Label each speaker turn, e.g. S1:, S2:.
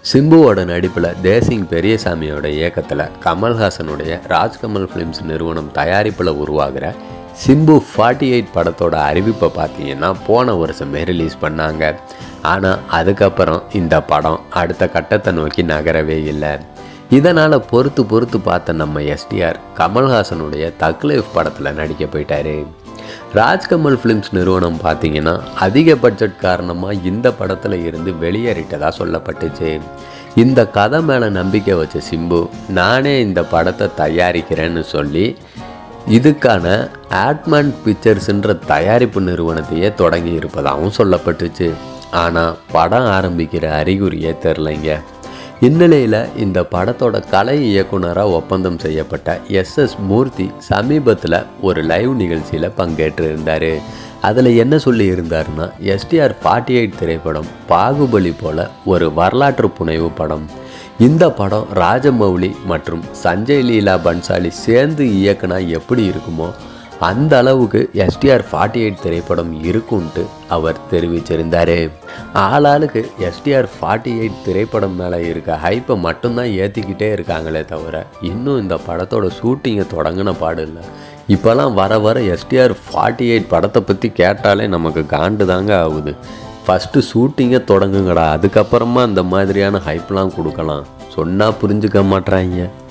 S1: சிம்புவோட நடிப்பில் தேசிங் பெரியசாமியோட இயக்கத்தில் கமல்ஹாசனுடைய ராஜ்கமல் ஃபிலிம்ஸ் நிறுவனம் தயாரிப்பில் உருவாகிற சிம்பு ஃபார்ட்டி எயிட் படத்தோட அறிவிப்பை பார்த்தீங்கன்னா போன வருஷமே ரிலீஸ் பண்ணாங்க ஆனால் அதுக்கப்புறம் இந்த படம் அடுத்த கட்டத்தை நோக்கி நகரவே இல்லை இதனால் பொறுத்து பொறுத்து பார்த்த நம்ம எஸ்டிஆர் கமல்ஹாசனுடைய தக் லைஃப் படத்தில் நடிக்க போயிட்டாரு ராஜ்கமல் ஃபிலிம்ஸ் நிறுவனம் பார்த்தீங்கன்னா அதிக பட்ஜெட் காரணமாக இந்த படத்தில் இருந்து வெளியேறிட்டதாக சொல்லப்பட்டுச்சு இந்த கதை மேலே நம்பிக்கை வச்ச சிம்பு நானே இந்த படத்தை தயாரிக்கிறேன்னு சொல்லி இதுக்கான ஆட்மன் பிக்சர்ஸ்ன்ற தயாரிப்பு நிறுவனத்தையே தொடங்கி இருப்பதாகவும் சொல்லப்பட்டுச்சு ஆனால் படம் ஆரம்பிக்கிற அறிகுறியே தெரிலைங்க இந்நிலையில் இந்த படத்தோட கலை இயக்குனராக ஒப்பந்தம் செய்யப்பட்ட எஸ் எஸ் மூர்த்தி சமீபத்தில் ஒரு லைவ் நிகழ்ச்சியில் பங்கேற்று இருந்தார் அதில் என்ன சொல்லி இருந்தாருன்னா எஸ்டிஆர் ஃபார்ட்டி எயிட் திரைப்படம் பாகுபலி போல ஒரு வரலாற்று புனைவு படம் இந்த படம் ராஜமௌலி மற்றும் சஞ்சய் லீலா பன்சாலி சேர்ந்து இயக்குனா எப்படி இருக்குமோ அந்த அளவுக்கு எஸ்டிஆர் ஃபார்ட்டி எயிட் திரைப்படம் இருக்கும்ன்ட்டு அவர் தெரிவிச்சிருந்தார் ஆளாளுக்கு எஸ்டிஆர் ஃபார்ட்டி எயிட் திரைப்படம் மேலே இருக்க ஹைப்பை மட்டும்தான் ஏற்றிக்கிட்டே இருக்காங்களே தவிர இன்னும் இந்த படத்தோட ஷூட்டிங்கை தொடங்கின பாடு இல்லை இப்போல்லாம் வர வர எஸ்டிஆர் ஃபார்ட்டி எயிட் படத்தை பற்றி கேட்டாலே நமக்கு காண்டு தாங்க ஆகுது ஃபஸ்ட்டு ஷூட்டிங்கை தொடங்குங்கடா அதுக்கப்புறமா இந்த மாதிரியான ஹைப்லாம் கொடுக்கலாம் சொன்னால் புரிஞ்சுக்க மாட்றாங்க